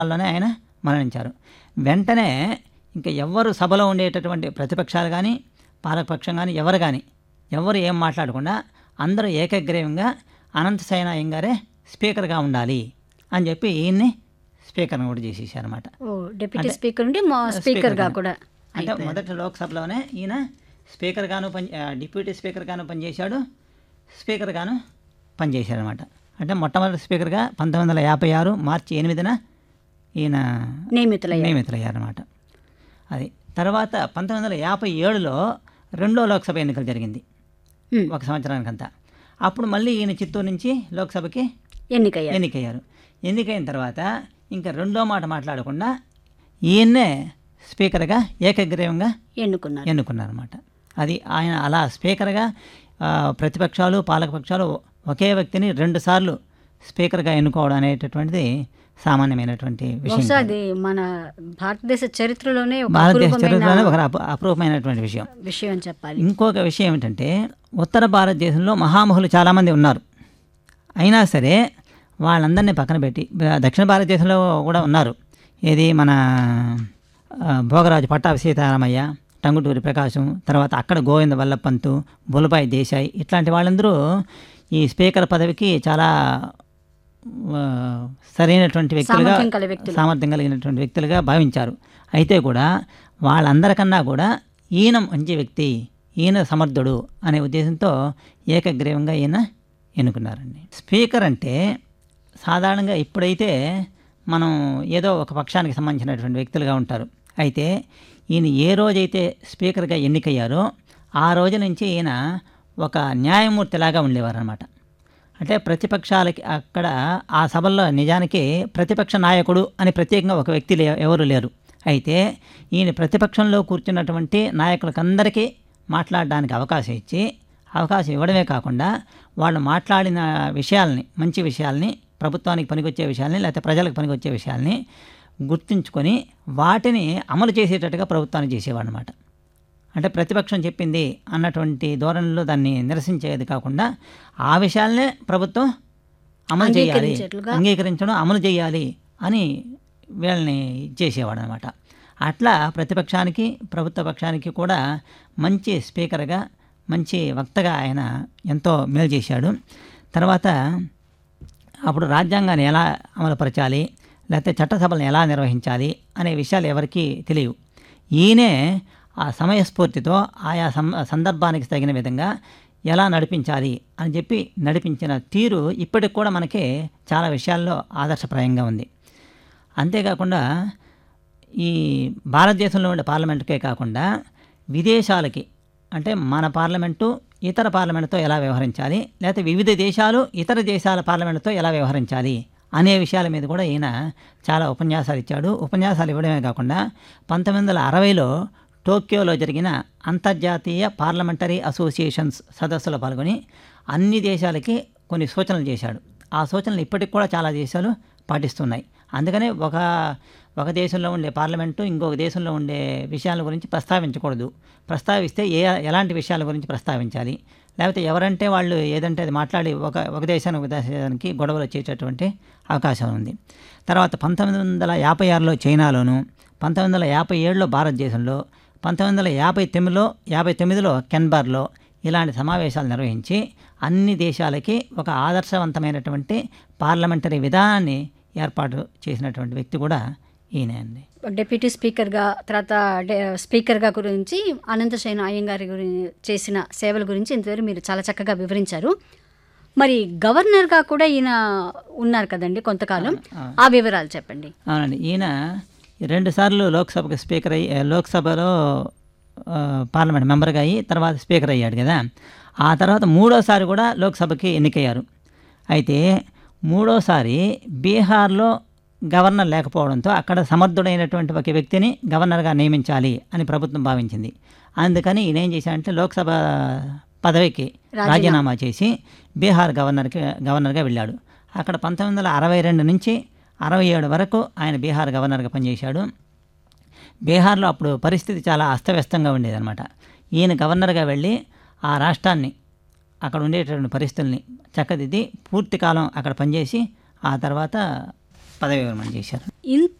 లోనే ఆయన మరణించారు వెంటనే ఇంకా ఎవ్వరు సభలో ఉండేటటువంటి ప్రతిపక్షాలు కానీ పాలకపక్షం కానీ ఎవరు కానీ ఎవరు ఏం మాట్లాడకుండా అందరూ ఏకగ్రీవంగా అనంతసేన అయ్యంగారే స్పీకర్గా ఉండాలి అని చెప్పి ఈయన్ని స్పీకర్ని కూడా చేసేసారన్నమాట ఓ డిప్యూటీ స్పీకర్ నుండి మా స్పీకర్గా కూడా అంటే మొదటి లోక్సభలోనే ఈయన స్పీకర్ గాను పని ఆ, డిప్యూటీ స్పీకర్ గాను పనిచేశాడు స్పీకర్ గాను పనిచేశాడనమాట అంటే మొట్టమొదటి స్పీకర్గా పంతొమ్మిది వందల యాభై ఆరు మార్చి ఎనిమిదిన ఈయన నియమితులయ్యారు నియమితులయ్యారన్నమాట అది తర్వాత పంతొమ్మిది వందల యాభై ఏడులో రెండో లోక్సభ ఎన్నికలు జరిగింది ఉమ్, ఒక సంవత్సరానికంతా అప్పుడు మళ్ళీ ఈయన చిత్తూరు నుంచి లోక్సభకి ఎన్నికయ్యారు ఎన్నికయ్యారు ఎన్నికైన తర్వాత ఇంకా రెండో మాట మాట్లాడకుండా ఈయన్నే స్పీకర్గా ఏకగ్రీవంగా ఎన్నుకున్నారు ఎన్నుకున్నారన్నమాట అది ఆయన అలా స్పీకర్గా ఆ, ప్రతిపక్షాలు పాలకపక్షాలు ఒకే వ్యక్తిని రెండుసార్లు స్పీకర్గా ఎన్నుకోవడం అనేటటువంటిది సామాన్యమైనటువంటి విషయం బహుశా అది మన భారతదేశ చరిత్రలోనే ఒక భారతదేశ అపూర్వమైన చరిత్రలోనే ఒక అప- అపరూపమైనటువంటి విషయం విషయం అని చెప్పాలి ఇంకొక విషయం ఏమిటంటే ఉత్తర భారతదేశంలో మహామహులు చాలామంది ఉన్నారు అయినా సరే వాళ్ళందరినీ పక్కన పెట్టి బ- దక్షిణ భారతదేశంలో కూడా ఉన్నారు ఏది మన ఆ, భోగరాజు పట్టాభి సీతారామయ్య టంగుటూరి ప్రకాశం తర్వాత అక్కడ గోవింద వల్లప్పంతు బులబాయి దేశాయ్ ఇట్లాంటి వాళ్ళందరూ ఈ స్పీకర్ పదవికి చాలా ఆ, సరైనటువంటి వ్యక్తులుగా సామర్థ్యం కల వ్యక్తులు. సామర్థ్యం కలిగినటువంటి వ్యక్తులుగా భావించారు అయితే కూడా వాళ్ళందరికన్నా కూడా ఈయన మంచి వ్యక్తి ఈయన సమర్థుడు అనే ఉద్దేశంతో ఏకగ్రీవంగా ఈయన ఎన్నుకున్నారండి స్పీకర్ అంటే సాధారణంగా ఇప్పుడైతే మనం ఏదో ఒక పక్షానికి సంబంధించినటువంటి వ్యక్తులుగా ఉంటారు అయితే ఈయన ఏ రోజైతే స్పీకర్గా ఎన్నికయ్యారో ఆ రోజు నుంచి ఈయన ఒక న్యాయమూర్తిలాగా ఉండేవారు అనమాట అంటే ప్రతిపక్షాలకి అక్కడ ఆ సభల్లో నిజానికి ప్రతిపక్ష నాయకుడు అని ప్రత్యేకంగా ఒక వ్యక్తి లే ఎవరు లేరు అయితే ఈయన ప్రతిపక్షంలో కూర్చున్నటువంటి నాయకులకందరికీ మాట్లాడడానికి అవకాశం ఇచ్చి అవకాశం ఇవ్వడమే కాకుండా వాళ్ళు మాట్లాడిన విషయాల్ని మంచి విషయాల్ని ప్రభుత్వానికి పనికొచ్చే విషయాల్ని లేకపోతే ప్రజలకు పనికొచ్చే విషయాల్ని గుర్తుంచుకొని వాటిని అమలు చేసేటట్టుగా ప్రభుత్వానికి చేసేవాడు అనమాట అంటే ప్రతిపక్షం చెప్పింది అన్నటువంటి ధోరణిలో దాన్ని నిరసించేది కాకుండా ఆ విషయాలనే ప్రభుత్వం అమలు చేయాలి అంగీకరించేట్లుగా. అంగీకరించడం అమలు చేయాలి అని వీళ్ళని చేసేవాడు అనమాట అట్లా ప్రతిపక్షానికి ప్రభుత్వ పక్షానికి కూడా మంచి స్పీకర్గా మంచి వక్తగా ఆయన ఎంతో మేలు చేశాడు తర్వాత అప్పుడు రాజ్యాంగాన్ని ఎలా అమలుపరచాలి లేకపోతే చట్టసభలను ఎలా నిర్వహించాలి అనే విషయాలు ఎవరికీ తెలియవు ఈయనే ఆ సమయస్ఫూర్తితో ఆయా సం సందర్భానికి తగిన విధంగా ఎలా నడిపించాలి అని చెప్పి నడిపించిన తీరు ఇప్పటికి కూడా మనకి చాలా విషయాల్లో ఆదర్శప్రాయంగా ఉంది అంతేకాకుండా ఈ భారతదేశంలో ఉండే పార్లమెంటుకే కాకుండా విదేశాలకి అంటే మన పార్లమెంటు ఇతర పార్లమెంటుతో ఎలా వ్యవహరించాలి లేకపోతే వివిధ దేశాలు ఇతర దేశాల పార్లమెంటుతో ఎలా వ్యవహరించాలి అనే విషయాల మీద కూడా ఈయన చాలా ఉపన్యాసాలు ఇచ్చాడు ఉపన్యాసాలు ఇవ్వడమే కాకుండా పంతొమ్మిది వందల అరవైలో టోక్యోలో జరిగిన అంతర్జాతీయ పార్లమెంటరీ అసోసియేషన్స్ సదస్సులో పాల్గొని అన్ని దేశాలకి కొన్ని సూచనలు చేశాడు ఆ సూచనలు ఇప్పటికి కూడా చాలా దేశాలు పాటిస్తున్నాయి అందుకనే ఒక ఒక దేశంలో ఉండే పార్లమెంటు ఇంకొక దేశంలో ఉండే విషయాల గురించి ప్రస్తావించకూడదు ప్రస్తావిస్తే ఏ ఎలాంటి విషయాల గురించి ప్రస్తావించాలి లేకపోతే ఎవరంటే వాళ్ళు ఏదంటే అది మాట్లాడి ఒక ఒక దేశానికి ఒక దేశానికి గొడవలు వచ్చేటటువంటి అవకాశం ఉంది తర్వాత పంతొమ్మిది వందల యాభై ఆరులో చైనాలోను పంతొమ్మిది వందల యాభై ఏడులో భారతదేశంలో పంతొమ్మిది వందల యాభై తొమ్మిదిలో యాభై తొమ్మిదిలో కెన్బర్లో ఇలాంటి సమావేశాలు నిర్వహించి అన్ని దేశాలకి ఒక ఆదర్శవంతమైనటువంటి పార్లమెంటరీ విధానాన్ని ఏర్పాటు చేసినటువంటి వ్యక్తి కూడా ఈయనే అండి డిప్యూటీ స్పీకర్గా తర్వాత డే- స్పీకర్గా గురించి అనంతశయన అయ్యంగారి గురించి చేసిన సేవల గురించి ఇంతవరకు మీరు చాలా చక్కగా వివరించారు మరి గవర్నర్గా కూడా ఈయన ఉన్నారు కదండి కొంతకాలం ఆ వివరాలు చెప్పండి అవునండి ఈయన రెండుసార్లు లోక్సభకు స్పీకర్ అయ్యి లోక్సభలో ఆ, పార్లమెంట్ మెంబర్గా అయ్యి తర్వాత స్పీకర్ అయ్యాడు కదా ఆ తర్వాత మూడోసారి కూడా లోక్సభకి ఎన్నికయ్యారు అయితే మూడోసారి బీహార్లో గవర్నర్ లేకపోవడంతో అక్కడ సమర్థుడైనటువంటి ఒక వ్యక్తిని గవర్నర్గా నియమించాలి అని ప్రభుత్వం భావించింది అందుకని ఈయన ఏం చేశాడంటే లోక్సభ పదవికి రాజీనామా చేసి బీహార్ గవర్నర్కి గవర్నర్గా వెళ్ళాడు అక్కడ పంతొమ్మిది వందల అరవై రెండు నుంచి అరవై ఏడు వరకు ఆయన బీహార్ గవర్నర్గా పనిచేశాడు బీహార్లో అప్పుడు పరిస్థితి చాలా అస్తవ్యస్తంగా ఉండేదన్నమాట ఈయన గవర్నర్గా వెళ్ళి ఆ రాష్ట్రాన్ని అక్కడ ఉండేటటువంటి పరిస్థితుల్ని చక్కదిద్ది పూర్తి కాలం అక్కడ పనిచేసి ఆ తర్వాత పదవి విరమణ చేశారు ఇంత